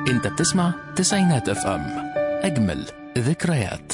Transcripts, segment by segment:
انت بتسمع تسعينات اف ام اجمل ذكريات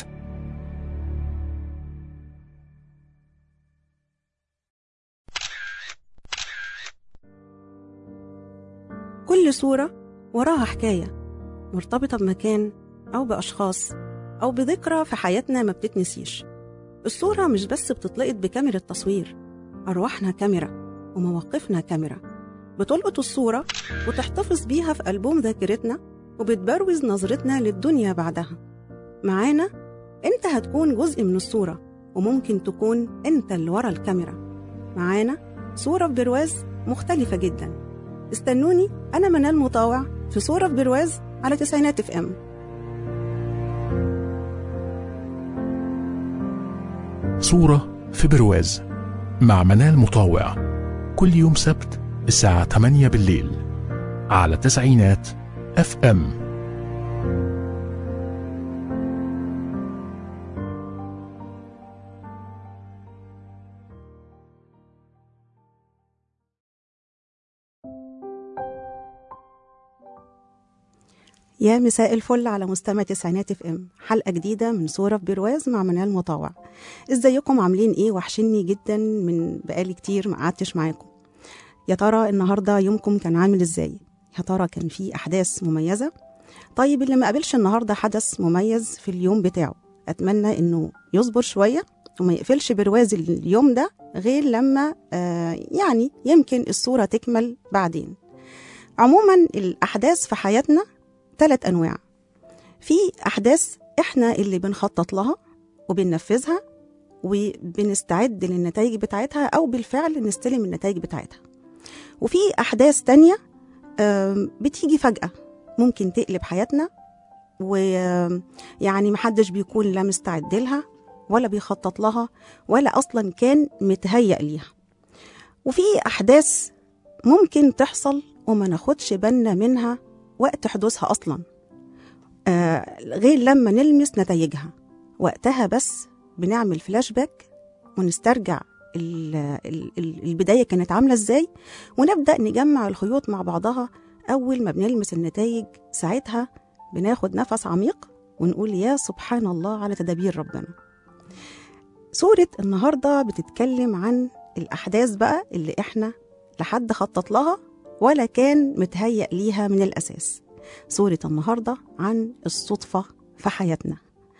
كل صورة وراها حكاية مرتبطة بمكان أو بأشخاص أو بذكرى في حياتنا ما بتتنسيش الصورة مش بس بتتلقط بكاميرا تصوير أرواحنا كاميرا ومواقفنا كاميرا بتلقط الصورة وتحتفظ بيها في ألبوم ذاكرتنا وبتبروز نظرتنا للدنيا بعدها معانا أنت هتكون جزء من الصورة وممكن تكون أنت اللي ورا الكاميرا معانا صورة في برواز مختلفة جدا استنوني أنا منال مطاوع في صورة في برواز على تسعينات اف ام صورة في برواز مع منال مطاوع كل يوم سبت الساعة 8 بالليل على تسعينات اف ام يا مساء الفل على مستمع تسعينات اف ام حلقة جديدة من صورة في برواز مع منال مطاوع ازيكم عاملين ايه وحشني جدا من بقالي كتير ما قعدتش معاكم يا ترى النهاردة يومكم كان عامل ازاي يا ترى كان في احداث مميزة طيب اللي ما قابلش النهاردة حدث مميز في اليوم بتاعه اتمنى انه يصبر شوية وما يقفلش برواز اليوم ده غير لما آه يعني يمكن الصورة تكمل بعدين عموما الأحداث في حياتنا ثلاث أنواع في أحداث إحنا اللي بنخطط لها وبننفذها وبنستعد للنتائج بتاعتها أو بالفعل نستلم النتائج بتاعتها وفي أحداث تانية آم، بتيجي فجأة ممكن تقلب حياتنا ويعني محدش بيكون لا مستعد لها ولا بيخطط لها ولا أصلا كان متهيأ ليها وفي أحداث ممكن تحصل وما ناخدش بالنا منها وقت حدوثها أصلا آه غير لما نلمس نتائجها وقتها بس بنعمل فلاش باك ونسترجع ال- ال- ال- البداية كانت عاملة ازاي ونبدأ نجمع الخيوط مع بعضها أول ما بنلمس النتائج ساعتها بناخد نفس عميق ونقول يا سبحان الله على تدابير ربنا سورة النهاردة بتتكلم عن الأحداث بقى اللي إحنا لحد خطط لها ولا كان متهيأ ليها من الأساس سورة النهاردة عن الصدفة في حياتنا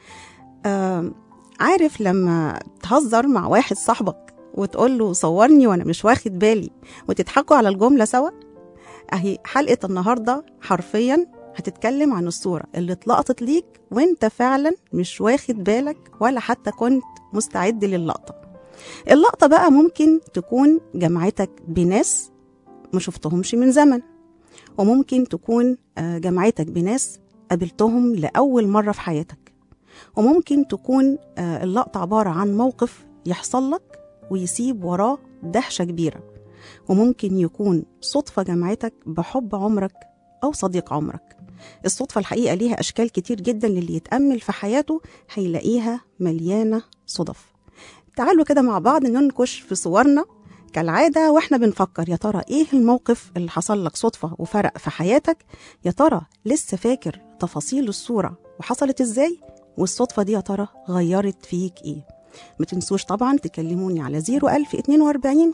آم، عارف لما تهزر مع واحد صاحبك وتقول له صورني وانا مش واخد بالي وتضحكوا على الجملة سوا اهي حلقة النهاردة حرفيا هتتكلم عن الصورة اللي اتلقطت ليك وانت فعلا مش واخد بالك ولا حتى كنت مستعد للقطة اللقطة بقى ممكن تكون جمعتك بناس ما شفتهمش من زمن وممكن تكون آه، جمعتك بناس قابلتهم لأول مرة في حياتك وممكن تكون آه، اللقطة عبارة عن موقف يحصل لك ويسيب وراه دهشة كبيرة وممكن يكون صدفة جمعتك بحب عمرك أو صديق عمرك الصدفة الحقيقة ليها أشكال كتير جدا للي يتأمل في حياته هيلاقيها مليانة صدف تعالوا كده مع بعض ننكش في صورنا كالعادة واحنا بنفكر يا ترى ايه الموقف اللي حصل لك صدفة وفرق في حياتك يا ترى لسه فاكر تفاصيل الصورة وحصلت ازاي والصدفة دي يا ترى غيرت فيك ايه ما تنسوش طبعا تكلموني على 01042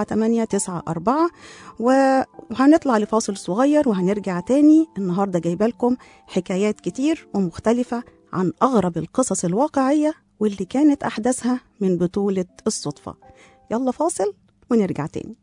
7894 وهنطلع لفاصل صغير وهنرجع تاني النهارده جايبه لكم حكايات كتير ومختلفة عن أغرب القصص الواقعية واللي كانت أحداثها من بطولة الصدفة يلا فاصل ونرجع تاني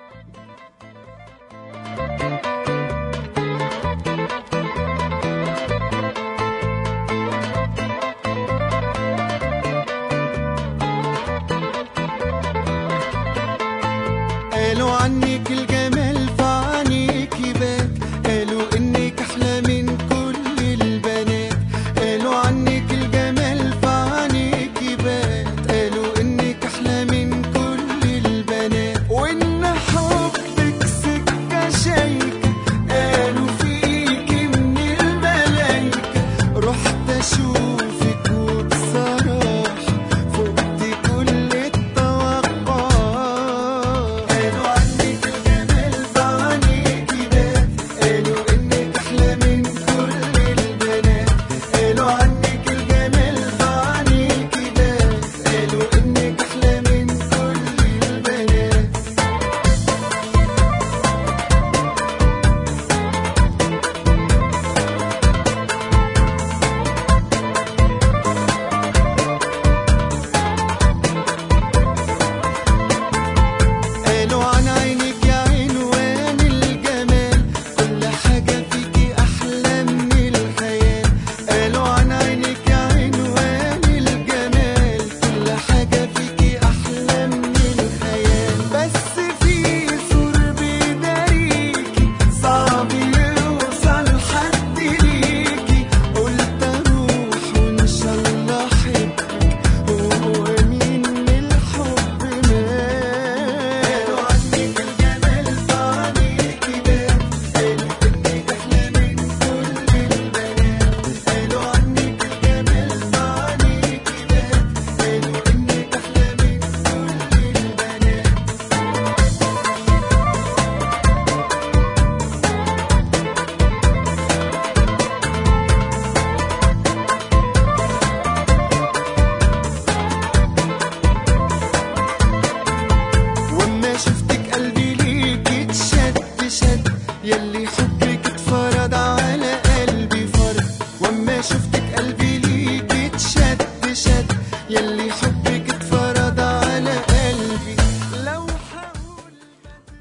قالوا عنك الجمال في عينيك يبات قالوا انك احلى من كل البنات قالوا عنك الجمال في عينيك يبات قالوا انك احلى من كل البنات وان حبك سكه شايكه قالوا فيكي من الملايكه رحت اشوفك وبصراحه فقت كل التوقعات قالوا عنك الجمال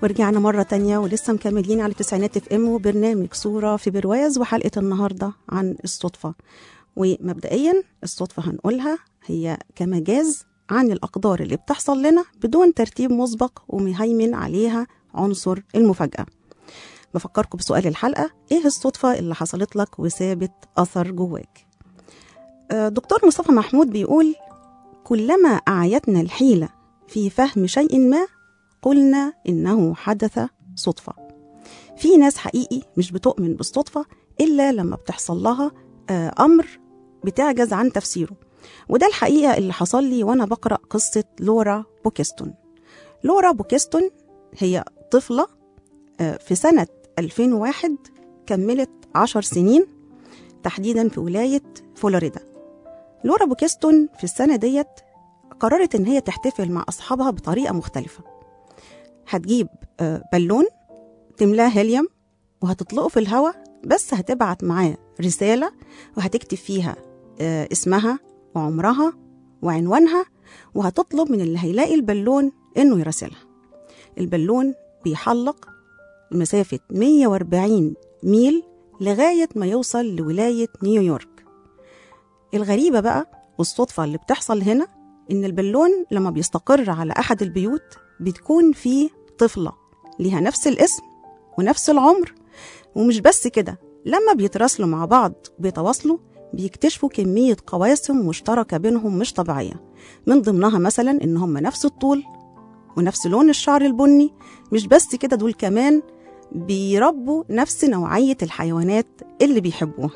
ورجعنا مرة تانية ولسه مكملين على تسعينات اف ام وبرنامج صورة في برواز وحلقة النهاردة عن الصدفة ومبدئيا الصدفة هنقولها هي كمجاز عن الأقدار اللي بتحصل لنا بدون ترتيب مسبق ومهيمن عليها عنصر المفاجأة بفكركم بسؤال الحلقة إيه الصدفة اللي حصلت لك وسابت أثر جواك آه، دكتور مصطفى محمود بيقول كلما أعيتنا الحيلة في فهم شيء ما قلنا إنه حدث صدفة في ناس حقيقي مش بتؤمن بالصدفة إلا لما بتحصل لها آه، أمر بتعجز عن تفسيره وده الحقيقة اللي حصل لي وأنا بقرأ قصة لورا بوكستون لورا بوكستون هي طفلة آه، في سنة 2001 كملت عشر سنين تحديدا في ولاية فلوريدا لورا بوكستون في السنة ديت قررت إن هي تحتفل مع أصحابها بطريقة مختلفة هتجيب آه، بالون تملاه هيليوم وهتطلقه في الهواء بس هتبعت معاه رسالة وهتكتب فيها آه، اسمها وعمرها وعنوانها وهتطلب من اللي هيلاقي البالون إنه يراسلها البالون بيحلق مسافة 140 ميل لغاية ما يوصل لولاية نيويورك الغريبة بقى والصدفة اللي بتحصل هنا إن البالون لما بيستقر على أحد البيوت بتكون فيه طفلة ليها نفس الاسم ونفس العمر ومش بس كده لما بيتراسلوا مع بعض بيتواصلوا بيكتشفوا كمية قواسم مشتركة بينهم مش طبيعية من ضمنها مثلا إن هم نفس الطول ونفس لون الشعر البني مش بس كده دول كمان بيربوا نفس نوعية الحيوانات اللي بيحبوها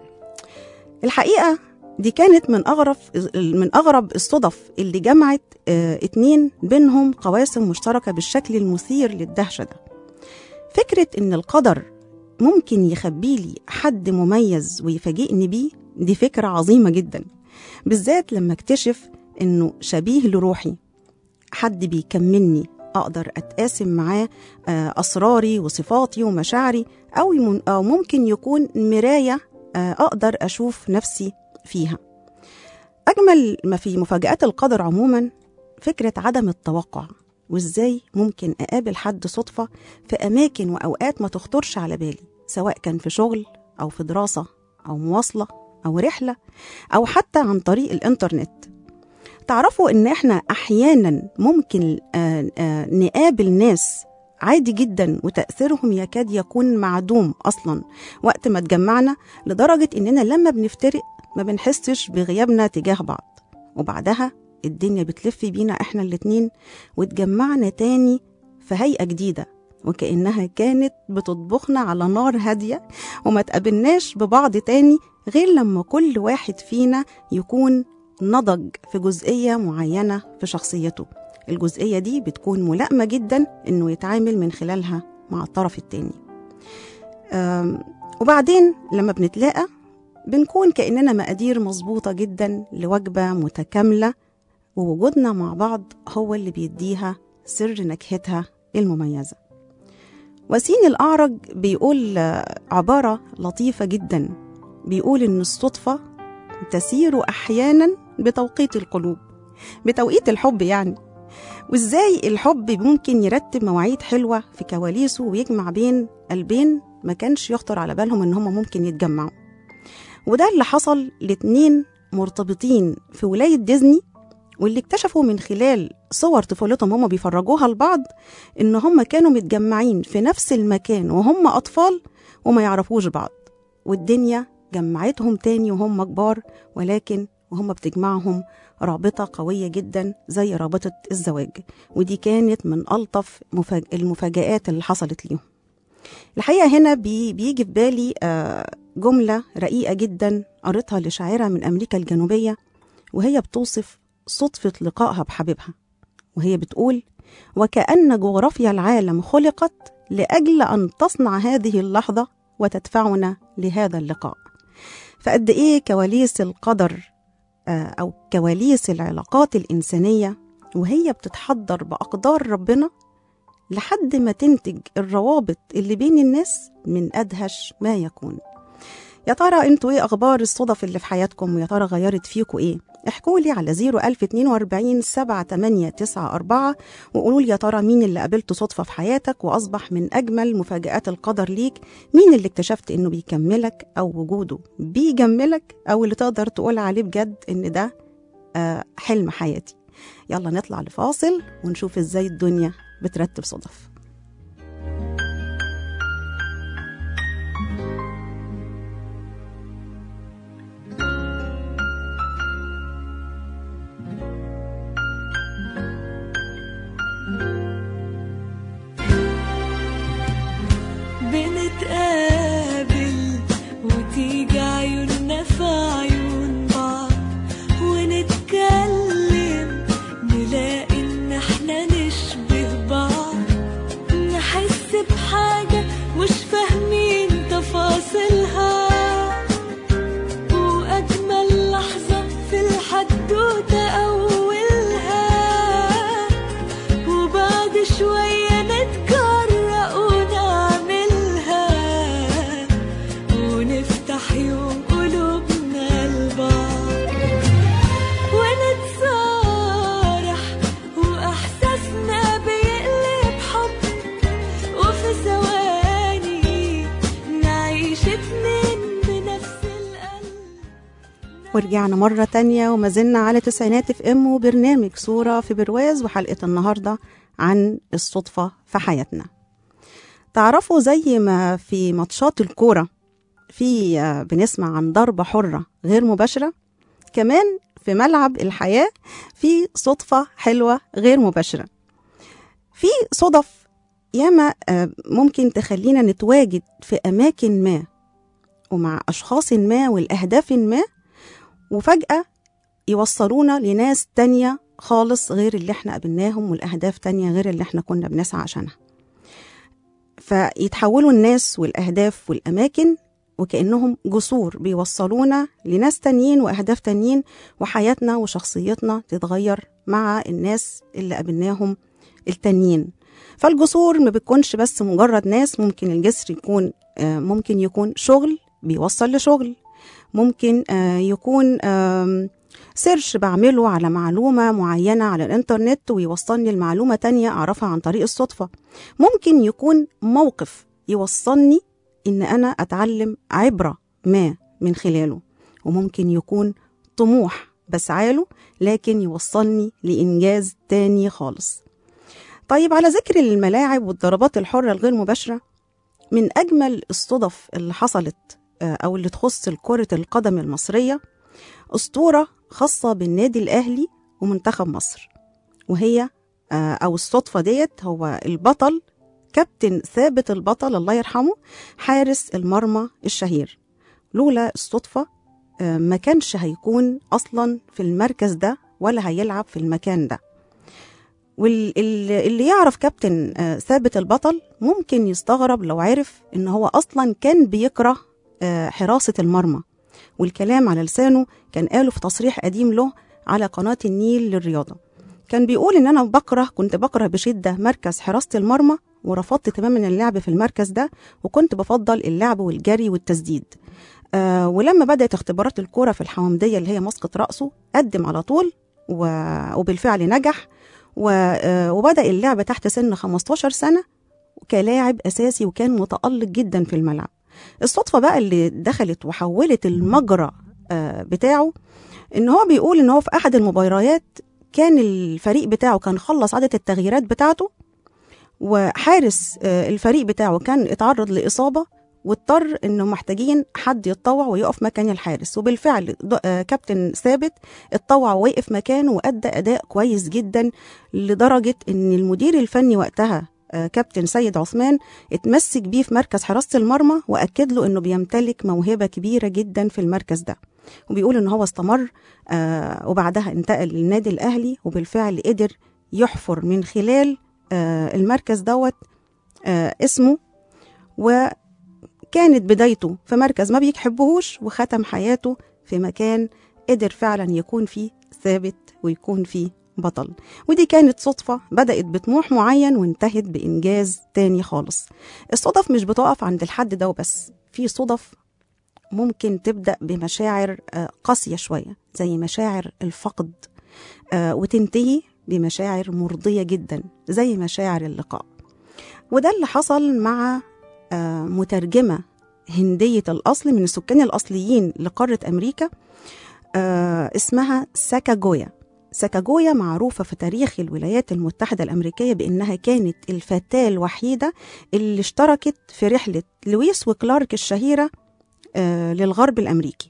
الحقيقة دي كانت من أغرب من أغرب الصدف اللي جمعت آه، اتنين بينهم قواسم مشتركة بالشكل المثير للدهشة ده فكرة إن القدر ممكن يخبي لي حد مميز ويفاجئني بيه دي فكرة عظيمة جدا بالذات لما اكتشف إنه شبيه لروحي حد بيكملني أقدر أتقاسم معاه آه، أسراري وصفاتي ومشاعري أو يمن- أو ممكن يكون مراية آه، أقدر أشوف نفسي فيها أجمل ما في مفاجآت القدر عموما فكرة عدم التوقع وإزاي ممكن أقابل حد صدفة في أماكن وأوقات ما تخطرش على بالي سواء كان في شغل أو في دراسة أو مواصلة أو رحلة أو حتى عن طريق الإنترنت تعرفوا إن إحنا أحيانا ممكن آه، آه، نقابل ناس عادي جدا وتأثيرهم يكاد يكون معدوم أصلا وقت ما اتجمعنا لدرجة إننا لما بنفترق ما بنحسش بغيابنا تجاه بعض وبعدها الدنيا بتلف بينا إحنا الاتنين واتجمعنا تاني في هيئة جديدة وكأنها كانت بتطبخنا على نار هادية وما تقابلناش ببعض تاني غير لما كل واحد فينا يكون نضج في جزئية معينة في شخصيته الجزئية دي بتكون ملائمة جدا إنه يتعامل من خلالها مع الطرف التاني أم، وبعدين لما بنتلاقى بنكون كأننا مقادير مظبوطة جدا لوجبة متكاملة ووجودنا مع بعض هو اللي بيديها سر نكهتها المميزة وسيم الأعرج بيقول آه، عبارة لطيفة جدا بيقول إن الصدفة تسير أحيانا بتوقيت القلوب بتوقيت الحب يعني وإزاي الحب ممكن يرتب مواعيد حلوة في كواليسه ويجمع بين قلبين ما كانش يخطر على بالهم إن هما ممكن يتجمعوا وده اللي حصل لاتنين مرتبطين في ولاية ديزني واللي اكتشفوا من خلال صور طفولتهم هم بيفرجوها لبعض ان هم كانوا متجمعين في نفس المكان وهم اطفال وما يعرفوش بعض والدنيا جمعتهم تاني وهم كبار ولكن وهم بتجمعهم رابطة قوية جدا زي رابطة الزواج ودي كانت من ألطف مفاج- المفاجآت اللي حصلت ليهم الحقيقة هنا بي بيجي في بالي آه، جملة رقيقة جدا قريتها لشاعرة من أمريكا الجنوبية وهي بتوصف صدفة لقائها بحبيبها وهي بتقول وكأن جغرافيا العالم خلقت لأجل أن تصنع هذه اللحظة وتدفعنا لهذا اللقاء فقد إيه كواليس القدر آه، أو كواليس العلاقات الإنسانية وهي بتتحضر بأقدار ربنا لحد ما تنتج الروابط اللي بين الناس من أدهش ما يكون يا ترى انتوا ايه اخبار الصدف اللي في حياتكم ويا ترى غيرت فيكوا ايه احكوا لي على 01042 7894 وقولوا لي يا ترى مين اللي قابلته صدفة في حياتك وأصبح من أجمل مفاجآت القدر ليك مين اللي اكتشفت إنه بيكملك أو وجوده بيجملك أو اللي تقدر تقول عليه بجد إن ده آه، حلم حياتي يلا نطلع لفاصل ونشوف إزاي الدنيا بترتب صدف بنتقابل وتيجي عيوننا في عيون بعض ونتكلم نلاقي ان احنا نشبه بعض نحس بحاجة مش فاهمين تفاصيلها وأجمل لحظة في الحدوتة أولها وبعد شوية نتجرأ ونعملها ونفتح يوم قلوبنا لبعض ونتصارح وإحساسنا بيقلب حب وفي ثواني نعيش اتنين بنفس القلب ورجعنا مرة تانية وما زلنا على تسعينات اف ام وبرنامج صورة في برواز وحلقة النهاردة عن الصدفة في حياتنا تعرفوا زي ما في ماتشات الكورة في آه، بنسمع عن ضربة حرة غير مباشرة كمان في ملعب الحياة في صدفة حلوة غير مباشرة في صدف ياما آه، ممكن تخلينا نتواجد في أماكن ما ومع أشخاص ما والأهداف ما وفجأة يوصلونا لناس تانية خالص غير اللي احنا قابلناهم والأهداف تانية غير اللي احنا كنا بنسعى عشانها فيتحولوا الناس والأهداف والأماكن وكأنهم جسور بيوصلونا لناس تانيين وأهداف تانيين وحياتنا وشخصيتنا تتغير مع الناس اللي قابلناهم التانيين فالجسور ما بتكونش بس مجرد ناس ممكن الجسر يكون آه، ممكن يكون شغل بيوصل لشغل ممكن آه، يكون آم، سيرش بعمله على معلومة معينة على الإنترنت ويوصلني لمعلومة تانية أعرفها عن طريق الصدفة ممكن يكون موقف يوصلني إن أنا أتعلم عبرة ما من خلاله وممكن يكون طموح بسعاله لكن يوصلني لإنجاز تاني خالص طيب على ذكر الملاعب والضربات الحرة الغير مباشرة من أجمل الصدف اللي حصلت آه، أو اللي تخص كرة القدم المصرية أسطورة خاصة بالنادي الأهلي ومنتخب مصر وهي آه، أو الصدفة ديت هو البطل كابتن ثابت البطل الله يرحمه حارس المرمى الشهير لولا الصدفة آه، ما كانش هيكون أصلا في المركز ده ولا هيلعب في المكان ده واللي يعرف كابتن آه، ثابت البطل ممكن يستغرب لو عرف ان هو اصلا كان بيكره آه، حراسة المرمى والكلام على لسانه كان قاله في تصريح قديم له على قناة النيل للرياضة كان بيقول ان انا بكره كنت بكره بشدة مركز حراسة المرمى ورفضت تماما اللعب في المركز ده وكنت بفضل اللعب والجري والتسديد آه ولما بدأت اختبارات الكورة في الحومدية اللي هي مسقط رأسه قدم على طول و- وبالفعل نجح و- آه، وبدأ اللعب تحت سن 15 سنة كلاعب أساسي وكان متألق جدا في الملعب الصدفة بقى اللي دخلت وحولت المجرى آه، بتاعه إن هو بيقول إن هو في أحد المباريات كان الفريق بتاعه كان خلص عدد التغييرات بتاعته وحارس آه، الفريق بتاعه كان اتعرض لإصابة واضطر انه محتاجين حد يتطوع ويقف مكان الحارس وبالفعل د- آه، كابتن ثابت اتطوع ووقف مكانه وادى اداء كويس جدا لدرجه ان المدير الفني وقتها آه، كابتن سيد عثمان اتمسك بيه في مركز حراسه المرمى واكد له انه بيمتلك موهبه كبيره جدا في المركز ده وبيقول ان هو استمر آه، وبعدها انتقل للنادي الاهلي وبالفعل قدر يحفر من خلال آه، المركز دوت آه، اسمه وكانت بدايته في مركز ما بيحبهوش وختم حياته في مكان قدر فعلا يكون فيه ثابت ويكون فيه بطل ودي كانت صدفة بدأت بطموح معين وانتهت بإنجاز تاني خالص الصدف مش بتقف عند الحد ده وبس في صدف ممكن تبدأ بمشاعر آه، قاسية شوية زي مشاعر الفقد آه، وتنتهي بمشاعر مرضية جدا زي مشاعر اللقاء وده اللي حصل مع آه، مترجمة هندية الأصل من السكان الأصليين لقارة أمريكا آه، اسمها ساكاجويا ساكاجويا معروفة في تاريخ الولايات المتحدة الأمريكية بأنها كانت الفتاة الوحيدة اللي اشتركت في رحلة لويس وكلارك الشهيرة آه، للغرب الأمريكي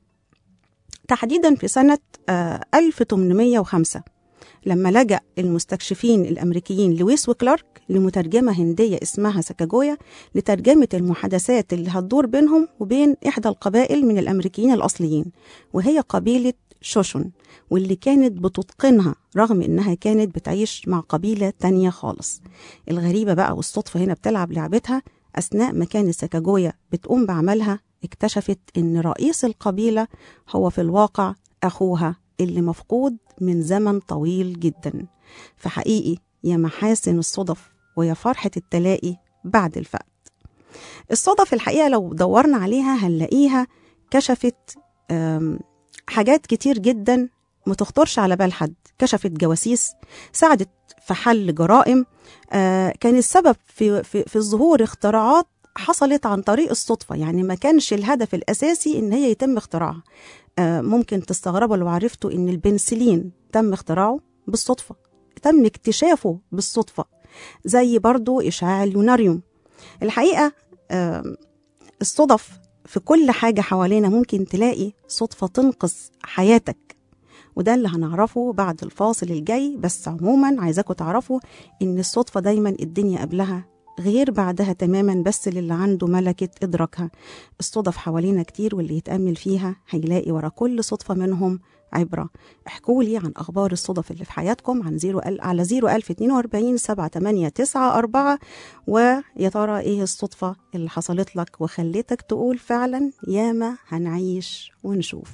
تحديدا في سنة آه، 1805 لما لجأ المستكشفين الأمريكيين لويس وكلارك لمترجمة هندية اسمها ساكاجويا لترجمة المحادثات اللي هتدور بينهم وبين إحدى القبائل من الأمريكيين الأصليين وهي قبيلة شوشون واللي كانت بتتقنها رغم إنها كانت بتعيش مع قبيلة تانية خالص الغريبة بقى والصدفة هنا بتلعب لعبتها أثناء ما كانت ساكاجويا بتقوم بعملها اكتشفت إن رئيس القبيلة هو في الواقع أخوها اللي مفقود من زمن طويل جدا فحقيقي يا محاسن الصدف ويا فرحة التلاقي بعد الفقد الصدف الحقيقة لو دورنا عليها هنلاقيها كشفت آم، حاجات كتير جدا ما تخطرش على بال حد كشفت جواسيس ساعدت في حل جرائم آه، كان السبب في, في, في ظهور اختراعات حصلت عن طريق الصدفة يعني ما كانش الهدف الأساسي إن هي يتم اختراعها آه، ممكن تستغربوا لو عرفتوا إن البنسلين تم اختراعه بالصدفة تم اكتشافه بالصدفة زي برضو إشعاع اليوناريوم الحقيقة آم، الصدف في كل حاجة حوالينا ممكن تلاقي صدفة تنقذ حياتك وده اللي هنعرفه بعد الفاصل الجاي بس عموما عايزاكم تعرفوا ان الصدفة دايما الدنيا قبلها غير بعدها تماما بس للي عنده ملكة إدراكها الصدف حوالينا كتير واللي يتأمل فيها هيلاقي ورا كل صدفة منهم عبرة احكوا لي عن أخبار الصدف اللي في حياتكم عن زيرو ال على زيرو ألف اتنين وأربعين سبعة تمانية تسعة أربعة ويا ترى إيه الصدفة اللي حصلت لك وخلتك تقول فعلا ياما هنعيش ونشوف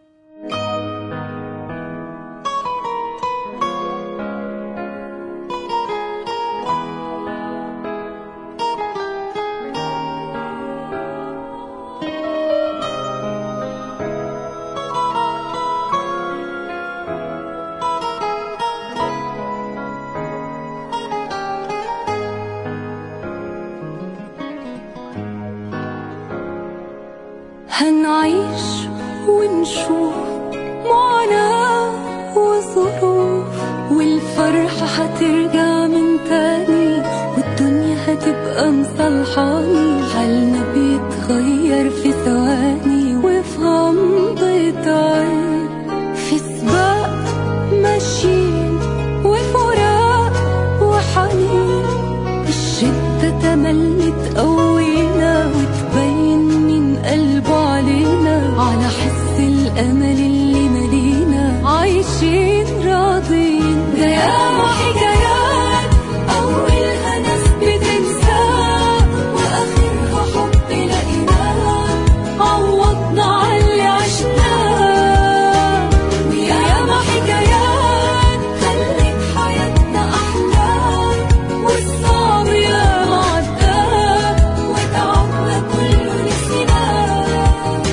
هنعيش ونشوف معاناة وظروف والفرحة هترجع من تاني والدنيا هتبقى مصلحاني حالنا بيتغير في ثواني وفي غمضة عين في سباق ماشيين وفراق وحنين الشدة تملي تقوينا وتبين من قلبه علينا على حس الأمل اللي ملينا عايشين راضين ده ياما حكايات أولها ناس بتنساه وآخرها حب لقيناه عوضنا على اللي عشناه وياما حكايات خلت حياتنا أحلى والصعب ياما عداه وتعبنا كله نسيناه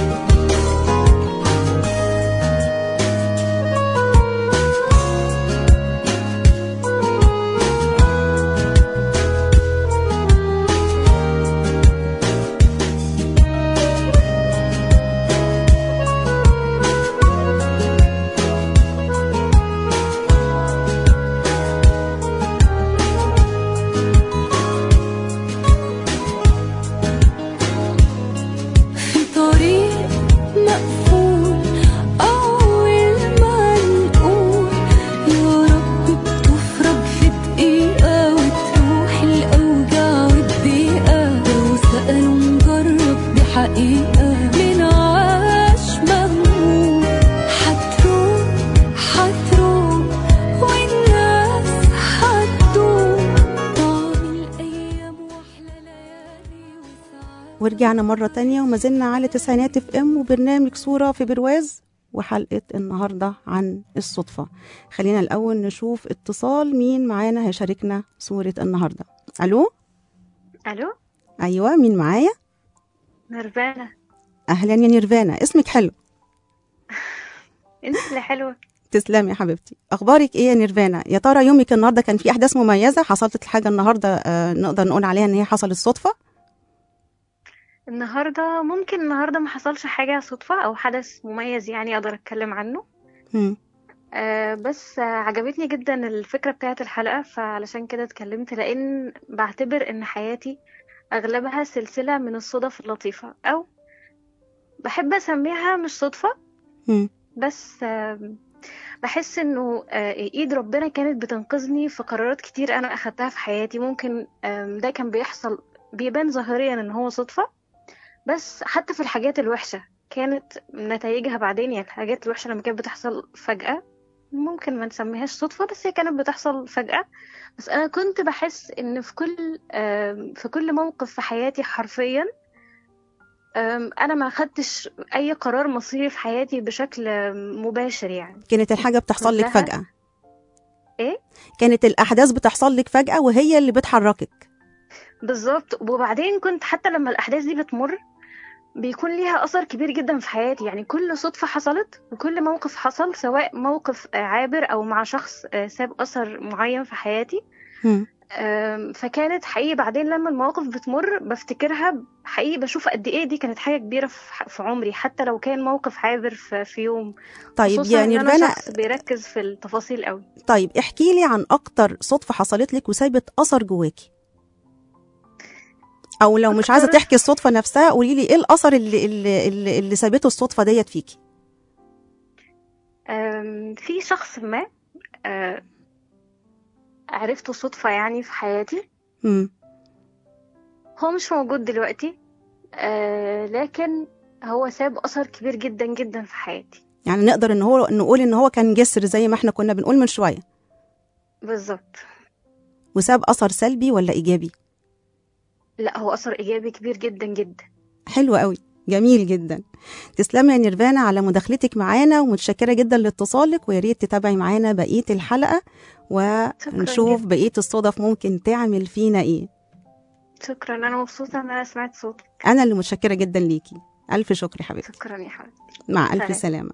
في طريق مقفول أول ما نقول يا رب بتفرج في دقيقة وتروح الأوجاع والضيقة لو سألوا نجرب دي حقيقة من عاش مهموم هتروح هتروح والناس هتدوم طعم الأيام وأحلى ليالي وساعات ورجعنا مرة تانية وما زلنا على تسعينات اف ام وبرنامج صورة في برواز وحلقة النهاردة عن الصدفة خلينا الأول نشوف اتصال مين معانا هيشاركنا صورة النهاردة ألو الو أيوة مين معايا نرفانة اهلا يا نيرفانا اسمك حلو انت اللي حلوة تسلمي يا حبيبتي اخبارك ايه يا نيرفانا يا ترى يومك النهارده كان في احداث مميزه حصلت لك حاجه النهارده آه نقدر نقول عليها ان هي حصلت صدفه النهاردة ممكن النهاردة ما حصلش حاجة صدفة أو حدث مميز يعني أقدر أتكلم عنه مم. آه بس آه عجبتني جدا الفكرة بتاعة الحلقة فعلشان كده اتكلمت لأن بعتبر إن حياتي أغلبها سلسلة من الصدف اللطيفة أو بحب أسميها مش صدفة مم. بس آم، بحس انه آه، ايد ربنا كانت بتنقذني في قرارات كتير انا اخدتها في حياتي ممكن آم، ده كان بيحصل بيبان ظاهريا ان هو صدفة بس حتى في الحاجات الوحشة كانت نتائجها بعدين يعني الحاجات الوحشة لما كانت بتحصل فجأة ممكن ما نسميهاش صدفة بس هي كانت بتحصل فجأة بس أنا كنت بحس إن في كل آم، في كل موقف في حياتي حرفيا آم، أنا ما خدتش أي قرار مصيري في حياتي بشكل آم، مباشر يعني كانت الحاجه بتحصل لك كلها- فجاه إيه؟ كانت الاحداث بتحصل لك فجاه وهي اللي بتحركك بالظبط وبعدين كنت حتى لما الأحداث دي بتمر بيكون ليها أثر كبير جدا في حياتي يعني كل صدفة حصلت وكل موقف حصل سواء موقف آه، عابر أو مع شخص آه، ساب أثر معين في حياتي مم. آم، فكانت حقيقي بعدين لما المواقف بتمر بفتكرها حقيقي بشوف قد ايه دي كانت حاجة كبيرة في ح- في عمري حتى لو كان موقف عابر في, في يوم طيب خصوصا يا ان انا نيرفانا شخص بيركز في التفاصيل قوي طيب احكي لي عن اكتر صدفه حصلت لك وسابت اثر جواكي او لو مش عايزه أكتر- تحكي الصدفه نفسها قولي لي ايه الاثر اللي اللي اللي, اللي سابته الصدفه ديت فيكي آم، في شخص ما آه، عرفته صدفة يعني في حياتي مم. هو مش موجود دلوقتي آه، لكن هو ساب أثر كبير جدا جدا في حياتي يعني نقدر ان هو نقول ان هو كان جسر زي ما احنا كنا بنقول من شويه بالظبط وساب اثر سلبي ولا ايجابي لا هو أثر إيجابي كبير جدا جدا حلو قوي جميل جدا تسلمي يا نيرفانا على مداخلتك معانا ومتشكره جدا لاتصالك ويا ريت تتابعي معانا بقيه الحلقه ونشوف جدا. بقيه الصدف ممكن تعمل فينا ايه شكرا أنا مبسوطة إن أنا سمعت صوتك انا اللي متشكره جدا ليكي الف شكر يا حبيبتي شكرا يا حبيبتي مع الف سلام. سلامه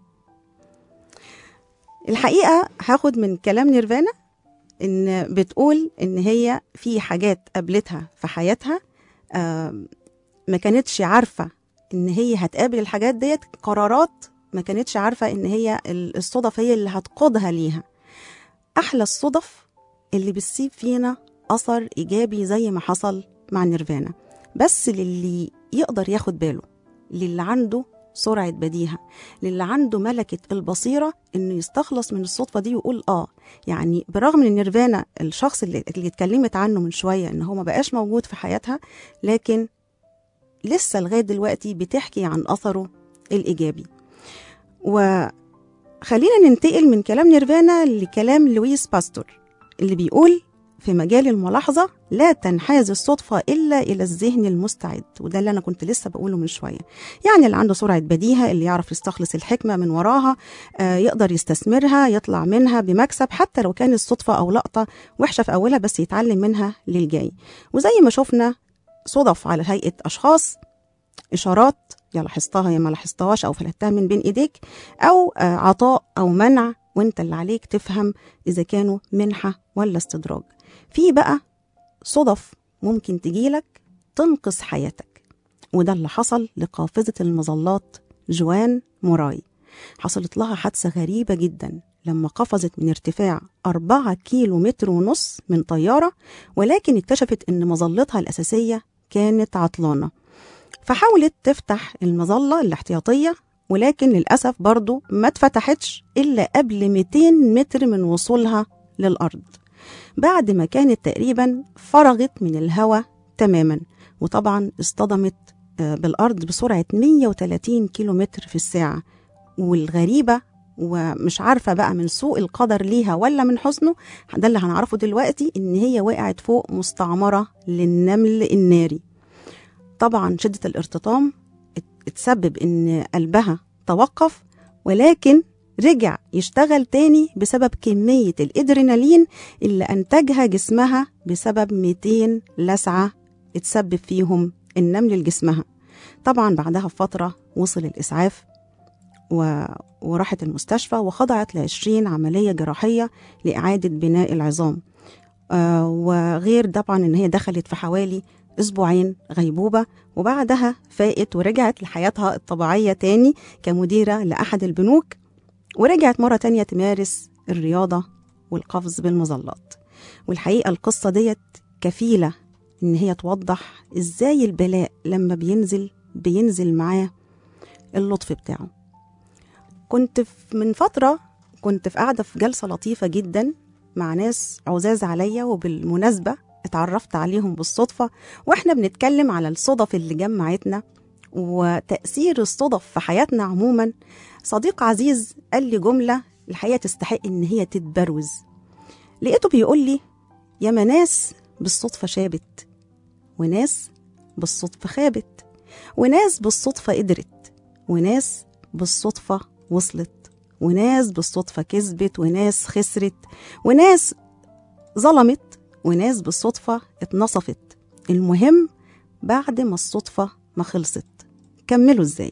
الحقيقه هاخد من كلام نيرفانا ان بتقول ان هي في حاجات قابلتها في حياتها آم، ما كانتش عارفه ان هي هتقابل الحاجات ديت قرارات ما كانتش عارفه ان هي ال- الصدف هي اللي هتقودها ليها احلى الصدف اللي بتسيب فينا اثر ايجابي زي ما حصل مع نيرفانا بس للي يقدر ياخد باله للي عنده سرعة بديهة للي عنده ملكة البصيرة إنه يستخلص من الصدفة دي ويقول آه يعني برغم إن نيرفانا الشخص اللي, اللي اتكلمت عنه من شوية إن هو ما بقاش موجود في حياتها لكن لسه لغاية دلوقتي بتحكي عن أثره الإيجابي وخلينا ننتقل من كلام نيرفانا لكلام لويس باستور اللي بيقول في مجال الملاحظة لا تنحاز الصدفة إلا إلى الذهن المستعد وده اللي أنا كنت لسه بقوله من شوية يعني اللي عنده سرعة بديهة اللي يعرف يستخلص الحكمة من وراها آه يقدر يستثمرها يطلع منها بمكسب حتى لو كانت صدفة أو لقطة وحشة في أولها بس يتعلم منها للجاي وزي ما شفنا صدف على هيئة أشخاص إشارات يا لاحظتها يا ما لاحظتهاش أو فلتها من بين إيديك أو آه عطاء أو منع وانت اللي عليك تفهم إذا كانوا منحة ولا استدراج في بقى صدف ممكن تجيلك تنقذ حياتك وده اللي حصل لقافزة المظلات جوان موراي حصلت لها حادثة غريبة جدا لما قفزت من ارتفاع أربعة كيلو متر ونص من طيارة ولكن اكتشفت أن مظلتها الأساسية كانت عطلانة فحاولت تفتح المظلة الاحتياطية ولكن للأسف برضو ما اتفتحتش إلا قبل 200 متر من وصولها للأرض بعد ما كانت تقريبا فرغت من الهواء تماما وطبعا اصطدمت بالأرض بسرعة 130 كيلومتر في الساعة والغريبة ومش عارفة بقى من سوء القدر ليها ولا من حسنه ده اللي هنعرفه دلوقتي إن هي وقعت فوق مستعمرة للنمل الناري طبعا شدة الارتطام اتسبب إن قلبها توقف ولكن رجع يشتغل تاني بسبب كمية الإدرينالين اللي أنتجها جسمها بسبب 200 لسعة اتسبب فيهم النمل لجسمها طبعا بعدها بفترة وصل الإسعاف و... وراحت المستشفى وخضعت لعشرين عملية جراحية لإعادة بناء العظام آه وغير طبعا إن هي دخلت في حوالي أسبوعين غيبوبة وبعدها فاقت ورجعت لحياتها الطبيعية تاني كمديرة لأحد البنوك ورجعت مرة تانية تمارس الرياضة والقفز بالمظلات والحقيقة القصة ديت كفيلة إن هي توضح إزاي البلاء لما بينزل بينزل معاه اللطف بتاعه كنت في- من فترة كنت في قاعدة في جلسة لطيفة جدا مع ناس عزاز عليا وبالمناسبة اتعرفت عليهم بالصدفة واحنا بنتكلم على الصدف اللي جمعتنا وتأثير الصدف في حياتنا عموما صديق عزيز قال لي جملة الحقيقة تستحق إن هي تتبروز لقيته بيقول لي يا ما ناس بالصدفة شابت وناس بالصدفة خابت وناس بالصدفة قدرت وناس بالصدفة وصلت وناس بالصدفة كسبت وناس خسرت وناس ظلمت وناس بالصدفة اتنصفت المهم بعد ما الصدفة ما خلصت كملوا ازاي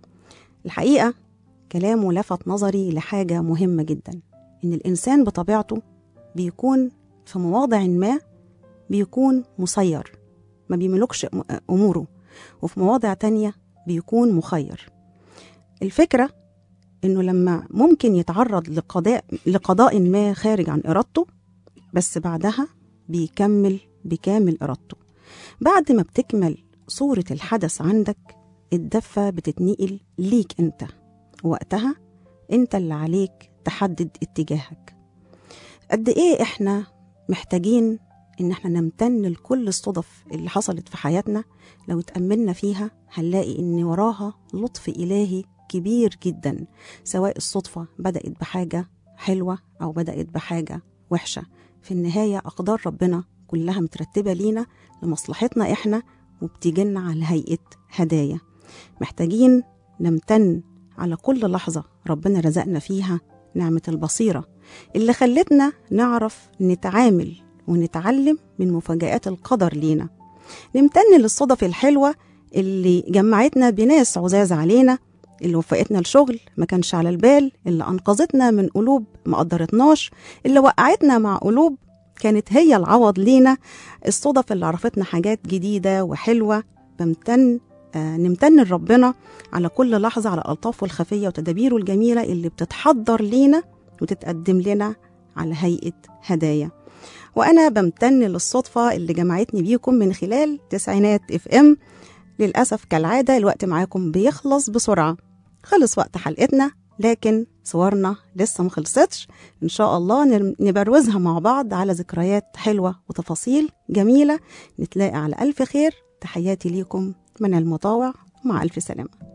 الحقيقة كلامه لفت نظري لحاجة مهمة جدا إن الإنسان بطبيعته بيكون في مواضع ما بيكون مسير ما بيملكش أم- أموره وفي مواضع تانية بيكون مخير الفكرة إنه لما ممكن يتعرض لقضاء لقضاء ما خارج عن إرادته بس بعدها بيكمل بكامل إرادته بعد ما بتكمل صورة الحدث عندك الدفة بتتنقل ليك أنت وقتها أنت اللي عليك تحدد اتجاهك قد إيه إحنا محتاجين إن إحنا نمتن لكل الصدف اللي حصلت في حياتنا لو اتأملنا فيها هنلاقي إن وراها لطف إلهي كبير جدا سواء الصدفة بدأت بحاجة حلوة أو بدأت بحاجة وحشة في النهاية أقدار ربنا كلها مترتبة لينا لمصلحتنا إحنا وبتيجينا على هيئة هدايا محتاجين نمتن على كل لحظة ربنا رزقنا فيها نعمة البصيرة اللي خلتنا نعرف نتعامل ونتعلم من مفاجآت القدر لينا نمتن للصدف الحلوة اللي جمعتنا بناس عزاز علينا اللي وفقتنا لشغل ما كانش على البال اللي أنقذتنا من قلوب ما قدرتناش اللي وقعتنا مع قلوب كانت هي العوض لينا الصدف اللي عرفتنا حاجات جديدة وحلوة بمتن آه نمتن لربنا على كل لحظة على ألطافه الخفية وتدابيره الجميلة اللي بتتحضر لينا وتتقدم لنا على هيئة هدايا وأنا بمتن للصدفة اللي جمعتني بيكم من خلال تسعينات اف ام للأسف كالعادة الوقت معاكم بيخلص بسرعة خلص وقت حلقتنا لكن صورنا لسه مخلصتش إن شاء الله نر- نبروزها مع بعض على ذكريات حلوة وتفاصيل جميلة نتلاقى على ألف خير تحياتي ليكم من المطاوع مع ألف سلامة